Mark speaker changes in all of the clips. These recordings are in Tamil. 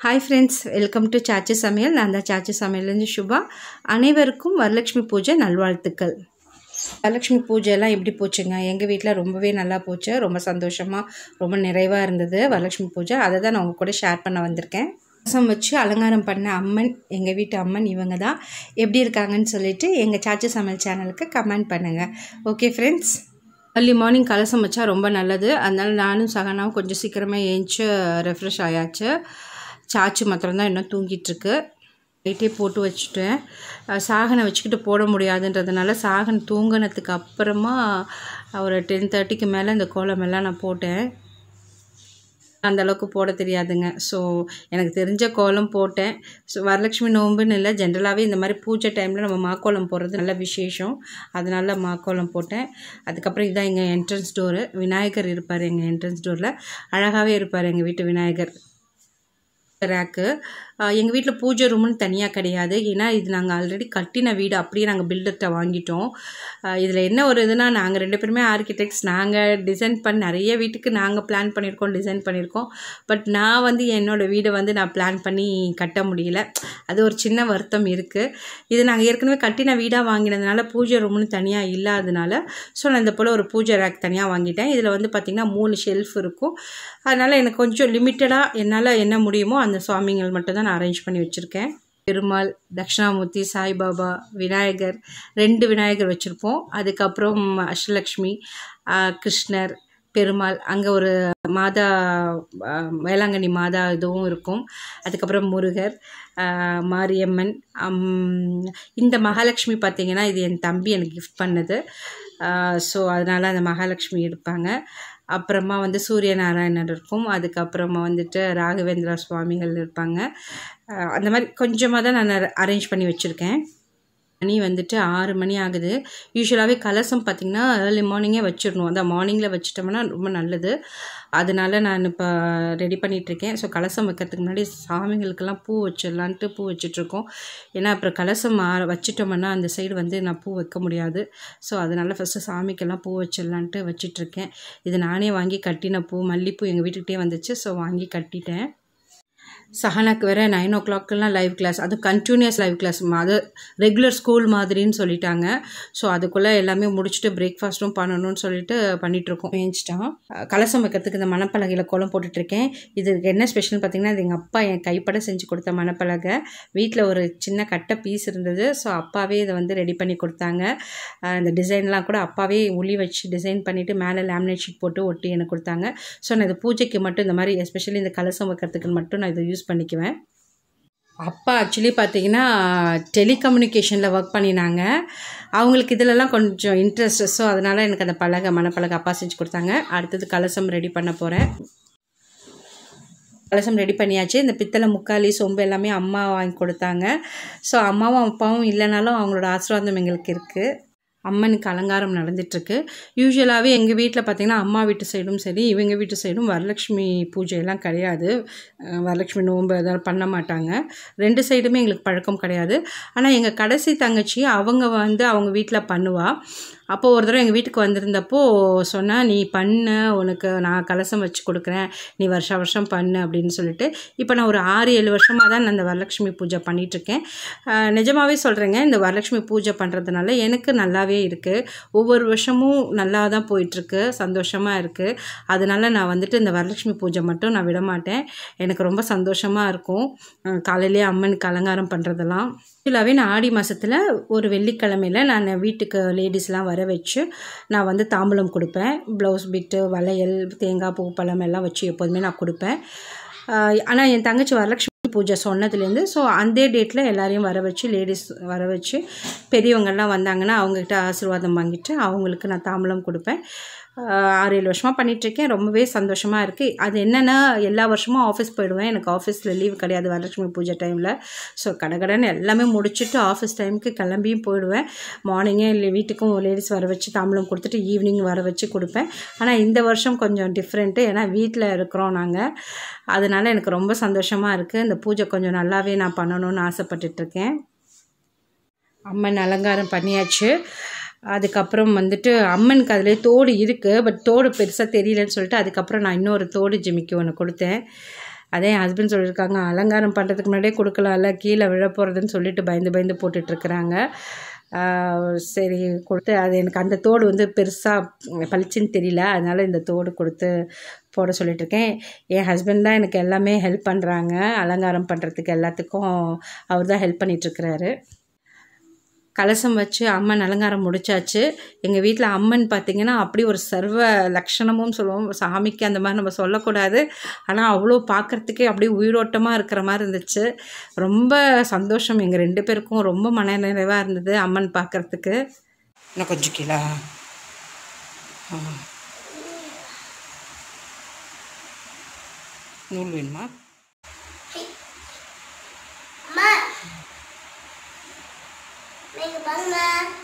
Speaker 1: Hi friends welcome to Chachi Samayal நான் தான் சாச்சி சமையல்லேருந்து சுபா அனைவருக்கும் வரலட்சுமி பூஜை நல்வாழ்த்துக்கள் வரலட்சுமி பூஜையெல்லாம் எப்படி போச்சுங்க எங்கள் வீட்டில் ரொம்பவே நல்லா போச்சு ரொம்ப சந்தோஷமாக ரொம்ப நிறைவாக இருந்தது வரலட்சுமி பூஜை அதை தான் நான் உங்கள் கூட ஷேர் பண்ண வந்திருக்கேன் ரசம் வச்சு அலங்காரம் பண்ண அம்மன் எங்கள் வீட்டு அம்மன் இவங்க தான் எப்படி இருக்காங்கன்னு சொல்லிட்டு எங்கள் சாச்சி சமையல் சேனலுக்கு கமெண்ட் பண்ணுங்கள் ஓகே ஃப்ரெண்ட்ஸ் அர்லி மார்னிங் கலசம் வச்சா ரொம்ப நல்லது அதனால் நானும் சகனாவும் கொஞ்சம் சீக்கிரமாக ஏஞ்சி ரெஃப்ரெஷ் ஆயாச்சு சாச்சி மாத்திரம்தான் இன்னும் தூங்கிட்டுருக்கு லைட்டே போட்டு வச்சுட்டேன் அஹ் சாகனை வச்சுக்கிட்டு போட முடியாதுன்றதுனால சாகன் தூங்கினதுக்கு அப்புறமா ஒரு டென் தேர்ட்டிக்கு மேலே இந்த கோலமெல்லாம் நான் போட்டேன் அந்த அளவுக்கு போட தெரியாதுங்க ஸோ எனக்கு தெரிஞ்ச கோலம் போட்டேன் ஸோ வரலட்சுமி நோம்புன்னு இல்லை ஜென்ரலாகவே இந்த மாதிரி பூஜை டைமில் நம்ம மாக்கோலம் போடுறது நல்ல விசேஷம் அதனால மாக்கோலம் போட்டேன் அதுக்கப்புறம் இதான் எங்கள் என்ட்ரன்ஸ் டோரு விநாயகர் இருப்பார் எங்கள் என்ட்ரன்ஸ் டோரில் அழகாகவே இருப்பார் எங்கள் வீட்டு விநாயகர் ரேக்கு எங்கள் வீட்டில் பூஜை ரூம்னு தனியாக கிடையாது ஏன்னா இது நாங்கள் ஆல்ரெடி கட்டின வீடு அப்படியே நாங்கள் பில்டர்கிட்ட வாங்கிட்டோம் இதில் என்ன ஒரு இதுனா நாங்கள் ரெண்டு பேருமே ஆர்கிடெக்ட்ஸ் நாங்கள் டிசைன் பண்ணி நிறைய வீட்டுக்கு நாங்கள் பிளான் பண்ணியிருக்கோம் டிசைன் பண்ணியிருக்கோம் பட் நான் வந்து என்னோடய வீடை வந்து நான் பிளான் பண்ணி கட்ட முடியல அது ஒரு சின்ன வருத்தம் இருக்குது இது நாங்கள் ஏற்கனவே கட்டின வீடாக வாங்கினதுனால பூஜை ரூம்னு தனியாக இல்லாததுனால ஸோ நான் இந்த போல் ஒரு பூஜை ரேக் தனியாக வாங்கிட்டேன் இதில் வந்து பார்த்திங்கன்னா மூணு ஷெல்ஃப் இருக்கும் அதனால் எனக்கு கொஞ்சம் லிமிட்டடாக என்னால் என்ன முடியுமோ அந்த சுவாமிகள் மட்டும் தான் நான் அரேஞ்ச் பண்ணி வச்சுருக்கேன் பெருமாள் தட்சிணாமூர்த்தி சாய்பாபா விநாயகர் ரெண்டு விநாயகர் வச்சுருப்போம் அதுக்கப்புறம் அஷ்டலக்ஷ்மி கிருஷ்ணர் பெருமாள் அங்கே ஒரு மாதா வேளாங்கண்ணி மாதா இதுவும் இருக்கும் அதுக்கப்புறம் முருகர் மாரியம்மன் இந்த மகாலட்சுமி பார்த்திங்கன்னா இது என் தம்பி எனக்கு கிஃப்ட் பண்ணது ஸோ அதனால் அந்த மகாலட்சுமி இருப்பாங்க அப்புறமா வந்து சூரிய நாராயணர் இருக்கும் அதுக்கப்புறமா வந்துட்டு ராகவேந்திரா சுவாமிகள் இருப்பாங்க அந்த மாதிரி கொஞ்சமாக தான் நான் அரேஞ்ச் பண்ணி வச்சுருக்கேன் மணி வந்துட்டு ஆறு மணி ஆகுது யூஸ்வலாகவே கலசம் பார்த்திங்கன்னா ஏர்லி மார்னிங்கே வச்சிடணும் அந்த மார்னிங்கில் வச்சிட்டோம்னா ரொம்ப நல்லது அதனால நான் இப்போ ரெடி பண்ணிகிட்ருக்கேன் ஸோ கலசம் வைக்கிறதுக்கு முன்னாடி சாமிகளுக்கெல்லாம் பூ வச்சிடலான்ட்டு பூ வச்சிட்ருக்கோம் ஏன்னா அப்புறம் கலசம் மா வச்சிட்டோம்னா அந்த சைடு வந்து நான் பூ வைக்க முடியாது ஸோ அதனால் ஃபஸ்ட்டு சாமிக்கெல்லாம் பூ வச்சிடலான்ட்டு வச்சிட்ருக்கேன் இது நானே வாங்கி கட்டின பூ மல்லிப்பூ எங்கள் வீட்டுக்கிட்டே வந்துச்சு ஸோ வாங்கி கட்டிட்டேன் சஹனாக்கு வேறு நைன் ஓ கிளாக்கெலாம் லைவ் கிளாஸ் அது கண்டினியூஸ் லைவ் கிளாஸ் அது ரெகுலர் ஸ்கூல் மாதிரின்னு சொல்லிட்டாங்க ஸோ அதுக்குள்ளே எல்லாமே முடிச்சுட்டு பிரேக்ஃபாஸ்ட்டும் பண்ணணும்னு சொல்லிட்டு பண்ணிகிட்ருக்கோம் ஏஞ்சிட்டான் கலசம் வைக்கிறதுக்கு இந்த மணப்பலகையில் கோலம் போட்டுட்ருக்கேன் இதுக்கு என்ன ஸ்பெஷல்னு பார்த்தீங்கன்னா இது எங்கள் அப்பா என் கைப்பட செஞ்சு கொடுத்த மணப்பலகை வீட்டில் ஒரு சின்ன கட்டை பீஸ் இருந்தது ஸோ அப்பாவே இதை வந்து ரெடி பண்ணி கொடுத்தாங்க இந்த டிசைன்லாம் கூட அப்பாவே உளி வச்சு டிசைன் பண்ணிவிட்டு மேலே லேமினேட் ஷீட் போட்டு ஒட்டி எனக்கு கொடுத்தாங்க ஸோ நான் இது பூஜைக்கு மட்டும் இந்த மாதிரி எஸ்பெஷலி இந்த கலசம் வைக்கிறதுக்கு மட்டும் நான் இதை யூஸ் பண்ணிக்குவேன் அப்பா ஆக்சுவலி பார்த்தீங்கன்னா டெலிகம்யூனிகேஷனில் ஒர்க் பண்ணினாங்க அவங்களுக்கு இதிலலாம் கொஞ்சம் இன்ட்ரெஸ்ட் ஸோ அதனால் எனக்கு அந்த பலகை மணப்பலகை அப்பா செஞ்சு கொடுத்தாங்க அடுத்தது கலசம் ரெடி பண்ண போகிறேன் கலசம் ரெடி பண்ணியாச்சு இந்த பித்தளை முக்காலி சொம்பு எல்லாமே அம்மா வாங்கி கொடுத்தாங்க ஸோ அம்மாவும் அப்பாவும் இல்லைனாலும் அவங்களோட ஆசீர்வாதம் எங்களுக்கு இருக்குது அம்மனுக்கு அலங்காரம் நடந்துகிட்ருக்கு யூஸ்வலாகவே எங்கள் வீட்டில் பார்த்திங்கன்னா அம்மா வீட்டு சைடும் சரி இவங்க வீட்டு சைடும் வரலட்சுமி பூஜையெல்லாம் கிடையாது வரலட்சுமி நோன்பு எதாவது பண்ண மாட்டாங்க ரெண்டு சைடுமே எங்களுக்கு பழக்கம் கிடையாது ஆனால் எங்கள் கடைசி தங்கச்சி அவங்க வந்து அவங்க வீட்டில் பண்ணுவாள் அப்போது ஒரு தடவை எங்கள் வீட்டுக்கு வந்திருந்தப்போ சொன்னால் நீ பண்ணு உனக்கு நான் கலசம் வச்சு கொடுக்குறேன் நீ வருஷம் வருஷம் பண்ணு அப்படின்னு சொல்லிட்டு இப்போ நான் ஒரு ஆறு ஏழு வருஷமாக தான் நான் இந்த வரலட்சுமி பூஜை பண்ணிகிட்ருக்கேன் நிஜமாகவே சொல்கிறேங்க இந்த வரலட்சுமி பூஜை பண்ணுறதுனால எனக்கு நல்லாவே இருக்குது ஒவ்வொரு வருஷமும் நல்லா தான் போயிட்டுருக்கு சந்தோஷமாக இருக்குது அதனால் நான் வந்துட்டு இந்த வரலட்சுமி பூஜை மட்டும் நான் விட மாட்டேன் எனக்கு ரொம்ப சந்தோஷமாக இருக்கும் காலையிலேயே அம்மனுக்கு அலங்காரம் பண்ணுறதெல்லாம் ஃபுல்லாகவே நான் ஆடி மாதத்தில் ஒரு வெள்ளிக்கிழமையில் நான் வீட்டுக்கு லேடிஸ்லாம் வர வச்சு நான் வந்து தாம்பூலம் கொடுப்பேன் ப்ளவுஸ் பிட்டு வளையல் தேங்காய் பூ பழம் எல்லாம் வச்சு எப்போதுமே நான் கொடுப்பேன் ஆனால் என் தங்கச்சி வரலட்சுமி பூஜை சொன்னதுலேருந்து ஸோ அந்த டேட்டில் எல்லாரையும் வர வச்சு லேடிஸ் வர வச்சு பெரியவங்கள்லாம் வந்தாங்கன்னா அவங்கக்கிட்ட ஆசீர்வாதம் வாங்கிட்டு அவங்களுக்கு நான் தாம்பூலம் கொடுப்பேன் ஆறு ஏழு வருஷமாக பண்ணிகிட்ருக்கேன் ரொம்பவே சந்தோஷமாக இருக்குது அது என்னென்னா எல்லா வருஷமும் ஆஃபீஸ் போயிடுவேன் எனக்கு ஆஃபீஸில் லீவ் கிடையாது வரலட்சுமி பூஜை டைமில் ஸோ கடகடன்னு எல்லாமே முடிச்சுட்டு ஆஃபீஸ் டைமுக்கு கிளம்பியும் போயிடுவேன் மார்னிங்கே இல்லை வீட்டுக்கும் லேடிஸ் வர வச்சு தாம்பூலம் கொடுத்துட்டு ஈவினிங் வர வச்சு கொடுப்பேன் ஆனால் இந்த வருஷம் கொஞ்சம் டிஃப்ரெண்ட்டு ஏன்னா வீட்டில் இருக்கிறோம் நாங்கள் அதனால் எனக்கு ரொம்ப சந்தோஷமாக இருக்குது இந்த பூஜை கொஞ்சம் நல்லாவே நான் பண்ணணும்னு ஆசைப்பட்டுட்ருக்கேன் அம்மன் அலங்காரம் பண்ணியாச்சு அதுக்கப்புறம் வந்துட்டு அம்மனுக்கு அதிலே தோடு இருக்குது பட் தோடு பெருசாக தெரியலன்னு சொல்லிட்டு அதுக்கப்புறம் நான் இன்னொரு தோடு ஜிமிக்கி ஒன்று கொடுத்தேன் அதே என் ஹஸ்பண்ட் சொல்லியிருக்காங்க அலங்காரம் பண்ணுறதுக்கு முன்னாடியே கொடுக்கலாம்ல கீழே விழ போகிறதுன்னு சொல்லிட்டு பயந்து பயந்து போட்டுட்ருக்குறாங்க சரி கொடுத்து அது எனக்கு அந்த தோடு வந்து பெருசாக பளிச்சுன்னு தெரியல அதனால் இந்த தோடு கொடுத்து போட சொல்லிட்டு இருக்கேன் என் ஹஸ்பண்ட் தான் எனக்கு எல்லாமே ஹெல்ப் பண்ணுறாங்க அலங்காரம் பண்ணுறதுக்கு எல்லாத்துக்கும் அவர் தான் ஹெல்ப் பண்ணிகிட்ருக்கிறாரு கலசம் வச்சு அம்மன் அலங்காரம் முடிச்சாச்சு எங்கள் வீட்டில் அம்மன் பார்த்திங்கன்னா அப்படி ஒரு சர்வ லக்ஷணமும் சொல்லுவோம் சாமிக்கு அந்த மாதிரி நம்ம சொல்லக்கூடாது ஆனால் அவ்வளோ பார்க்குறதுக்கே அப்படியே உயிரோட்டமாக இருக்கிற மாதிரி இருந்துச்சு ரொம்ப சந்தோஷம் எங்கள் ரெண்டு பேருக்கும் ரொம்ப மன நிறைவாக இருந்தது அம்மன் பார்க்குறதுக்கு இன்னும் கொஞ்சம் கீழே நூல் வேணுமா
Speaker 2: அம்மா நீங்க பாருங்க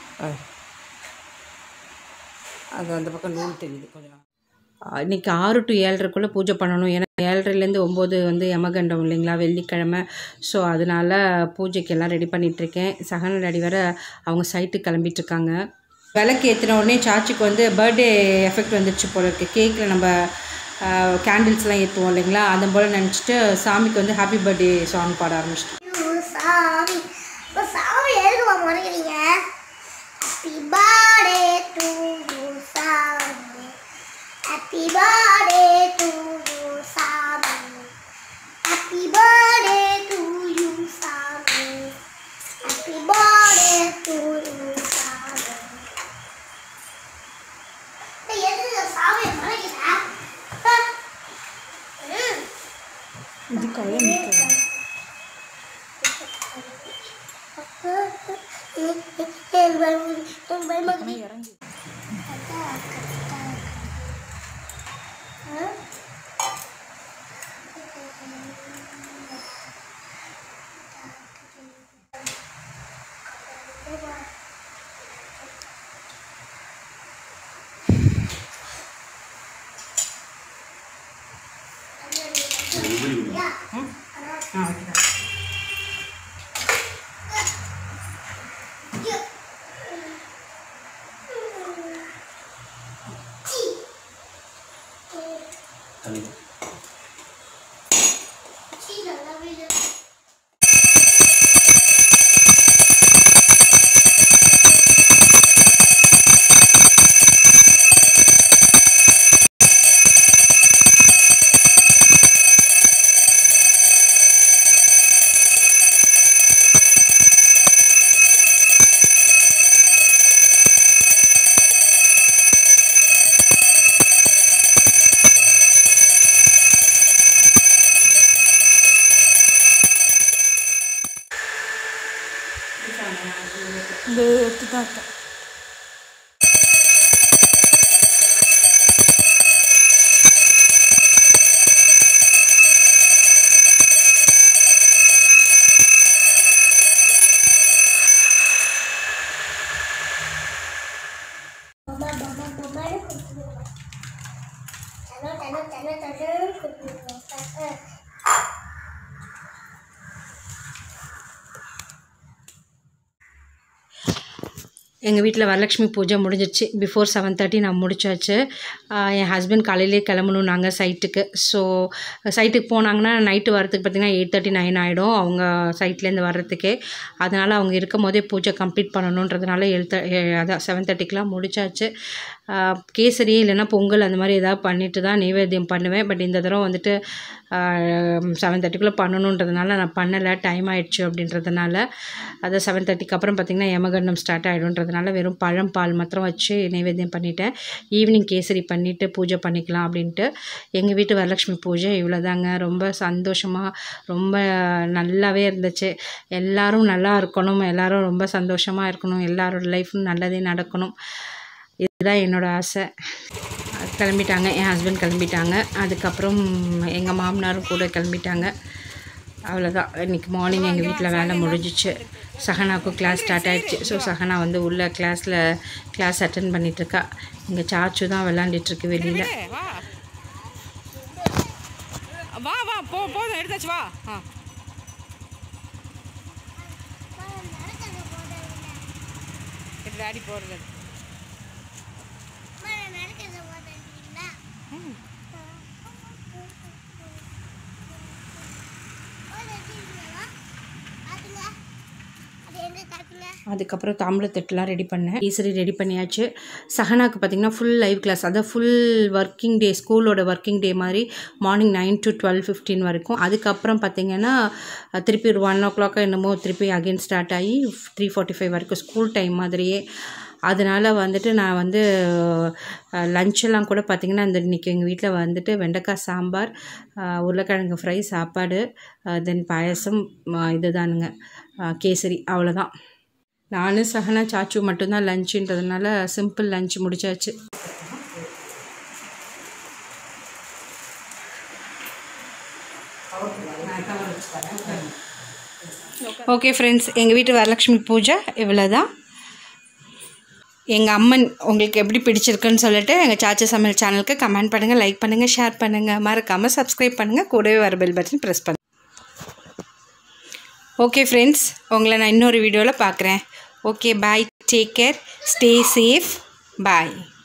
Speaker 1: அது அந்த பக்கம் நூல் தெரியுது கொஞ்சம் இன்னைக்கு ஆறு டு ஏழரைக்குள்ளே பூஜை பண்ணணும் ஏன்னா ஏழரைலேருந்து ஒம்பது வந்து யமகண்டம் இல்லைங்களா வெள்ளிக்கிழமை ஸோ அதனால பூஜைக்கு எல்லாம் ரெடி பண்ணிகிட்ருக்கேன் சகன டாடி வேற அவங்க சைட்டுக்கு கிளம்பிட்டு இருக்காங்க விளக்கு ஏற்றின உடனே சாச்சிக்கு வந்து பர்த்டே எஃபெக்ட் வந்துடுச்சு போல இருக்குது கேக்கில் நம்ம கேண்டில்ஸ்லாம் ஏற்றுவோம் இல்லைங்களா அந்த போல் நினச்சிட்டு சாமிக்கு வந்து ஹாப்பி பர்த்டே சாங் பாட ஆரம்பிச்சிட்டோம்
Speaker 2: ஐயோ, சாமி இப்போ சாமி எதுக்குமா முறைக்கிறீங்க ஹாப்பி பர்த்டே டு யூ சாமி ஹாப்பி பர்த்டே டு யூ சாமி ஹாப்பி பர்த்டே டு யூ சாமி ஹாப்பி பர்த்டே டு யூ சாமி ஏய், எதுக்கு சாமியை முறைக்கிற ஆ? ம்
Speaker 1: இதுக்காக நிற்கிறேன் இறங்கி ஆ ஓகே இந்த எடுத்து தான் இருக்கேன் எங்கள் வீட்டில் வரலட்சுமி பூஜை முடிஞ்சிருச்சு பிஃபோர் செவன் தேர்ட்டி நான் முடிச்சாச்சு ஆஹ் என் ஹஸ்பண்ட் காலையிலே கிளம்பணும் நாங்கள் சைட்டுக்கு ஸோ சைட்டுக்கு போனாங்கன்னா நைட்டு வரதுக்கு பார்த்திங்கன்னா எயிட் தேர்ட்டி நைன் ஆகிடும் அவங்க சைட்லேருந்து வர்றதுக்கே அதனால் அவங்க இருக்கும் போதே பூஜை கம்ப்ளீட் பண்ணணுன்றதுனால எழுத்த அதான் செவன் தேர்ட்டிக்கெலாம் முடிச்சாச்சு ஆஹ் கேசரி இல்லைன்னா பொங்கல் அந்த மாதிரி ஏதாவது பண்ணிட்டு தான் நைவேத்தியம் பண்ணுவேன் பட் இந்த தடவை வந்துட்டு செவன் தேர்ட்டிக்குள்ளே பண்ணணுன்றதுனால நான் பண்ணலை டைம் ஆயிடுச்சு அப்படின்றதுனால அது செவன் தேர்ட்டிக்கு அப்புறம் பார்த்திங்கன்னா யமகண்டம் ஸ்டார்ட் ஆகிடுன்றதுனால வெறும் பழம் பால் மாத்திரம் வச்சு நைவேத்தியம் பண்ணிட்டேன் ஈவினிங் கேசரி பண்ணிவிட்டு பூஜை பண்ணிக்கலாம் அப்படின்ட்டு எங்கள் வீட்டு வரலட்சுமி பூஜை இவ்வளோதாங்க ரொம்ப சந்தோஷமாக ரொம்ப நல்லாவே இருந்துச்சு எல்லாரும் நல்லா இருக்கணும் எல்லாரும் ரொம்ப சந்தோஷமாக இருக்கணும் எல்லாரோட லைஃப்பும் நல்லதே நடக்கணும் இதுதான் என்னோடய ஆசை கிளம்பிட்டாங்க என் ஹஸ்பண்ட் கிளம்பிட்டாங்க அதுக்கப்புறம் எங்கள் மாமனாரும் கூட கிளம்பிட்டாங்க அவ்வளோதான் இன்றைக்கி மார்னிங் எங்கள் வீட்டில் வேலை முடிஞ்சிச்சு சஹனாவுக்கும் கிளாஸ் ஸ்டார்ட் ஆயிடுச்சு ஸோ சஹனா வந்து உள்ள கிளாஸில் கிளாஸ் அட்டன் பண்ணிகிட்ருக்கா இங்கே சாச்சு தான் விளாண்டுட்டுருக்கு வெளியில்
Speaker 3: வா வா போ போதும் எடுத்தாச்சு வா ஆ டாடி போடுறது
Speaker 1: அதுக்கப்புறம் தாம்பூலத்தட்டுலாம் ரெடி பண்ணேன் ஈஸரி ரெடி பண்ணியாச்சு சஹனாக்கு பார்த்தீங்கன்னா ஃபுல் லைவ் கிளாஸ் அதான் ஃபுல் ஒர்க்கிங் டே ஸ்கூலோட ஒர்க்கிங் டே மாதிரி morning nine to twelve fifteen வரைக்கும் அதுக்கப்புறம் பார்த்தீங்கன்னா அஹ், திருப்பி ஒரு ஒன் ஓ கிளாக் என்னமோ திருப்பி அகைன் ஸ்டார்ட் ஆகி த்ரீ ஃபார்ட்டி ஃபைவ் வரைக்கும் ஸ்கூல் டைம் மாதிரியே அதனால் வந்துட்டு நான் வந்து லஞ்செல்லாம் கூட பார்த்திங்கன்னா இந்த இன்றைக்கி எங்கள் வீட்டில் வந்துட்டு வெண்டைக்காய் சாம்பார் அஹ், உருளைக்கிழங்கு ஃப்ரை சாப்பாடு தென் பாயசம் அஹ், இதுதானுங்க அஹ், கேசரி அவ்வளோதான் நானும் சஹனா சாச்சு மட்டும்தான் லஞ்சுன்றதுனால சிம்பிள் லஞ்ச் முடிச்சாச்சு ஓகே ஃப்ரெண்ட்ஸ் எங்கள் வீட்டு வரலட்சுமி பூஜை இவ்வளோ தான் எங்கள் அம்மன் உங்களுக்கு எப்படி பிடிச்சிருக்குன்னு சொல்லிட்டு எங்கள் சாச்சி சமையல் சேனலுக்கு கமெண்ட் பண்ணுங்கள் லைக் பண்ணுங்கள் ஷேர் பண்ணுங்கள் மறக்காமல் சப்ஸ்கிரைப் பண்ணுங்கள் கூடவே வர பெல் பட்டன் ப்ரெஸ் பண்ணுங்கள் ஓகே ஃப்ரெண்ட்ஸ் உங்களை நான் இன்னொரு வீடியோவில் பார்க்குறேன் okay bye take care stay safe பாய்